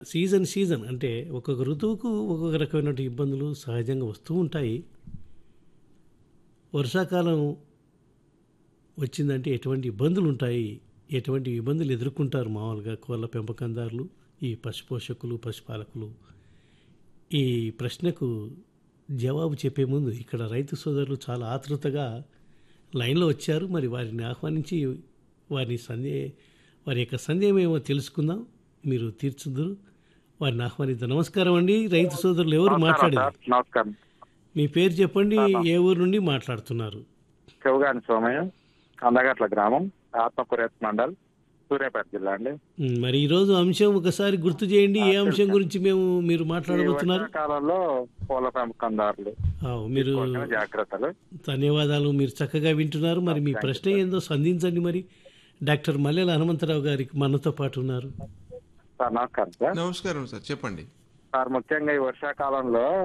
season season అంటే ఒక్కొక్క ఋతువుకు ఒక్కొక్క రకమైన ఇబ్బందులు సహజంగా వస్తూ ఉంటాయి వర్షాకాలం వచ్చిందంటే ఎటువంటి ఇబ్బందులు ఉంటాయి ఎటువంటి ఇబ్బందులు ఎదుర్కొంటారు మామూలుగా కోళ్ళ పెంపకందారులు ఈ పశుపోషకులు పశుపాలకులు ఈ ప్రశ్నకు జవాబు చెప్పే ముందు ఇక్కడ రైతు సోదరులు చాలా ఆతృతగా లైన్లో వచ్చారు మరి వారిని ఆహ్వానించి వారి సందే వారి యొక్క సందేహం ఏమో తెలుసుకుందాం మీరు తీర్చుదురు వారిని ఆహ్వానిద్దాం నమస్కారం అండి రైతు సోదరులు ఎవరు నమస్కారం మాట్లాడేది సార్ నమస్కారం మీ పేరు చెప్పండి ఏ ఊరు నుండి మాట్లాడుతున్నారు చెవుగాని సోమయ్య అందగట్ల గ్రామం ఆత్మకూరేత్ మండల్ సూర్యాపేట జిల్లా అండి ఉమ్, మరి ఈరోజు అంశం ఒకసారి గుర్తు చేయండి ఏ అంశం గురించి మేము మీరు ఈ మాట్లాడబోతున్నారు వర్షాకాలంలో పూల పెంపకందారులు ఆ, మీరు తీసుకోవాల్సిన జాగ్రత్తలు ధన్యవాదాలు మీరు చక్కగా వింటున్నారు మరి మీ ప్రశ్న ఏందో సంధించండి మరి డాక్టర్ మల్లెల హనుమంతరావు గారికి మనతో పాటు ఉన్నారు సార్ నమస్కారం సార్ నమస్కారం సార్ చెప్పండి సార్ ముఖ్యంగా ఈ వర్షాకాలంలో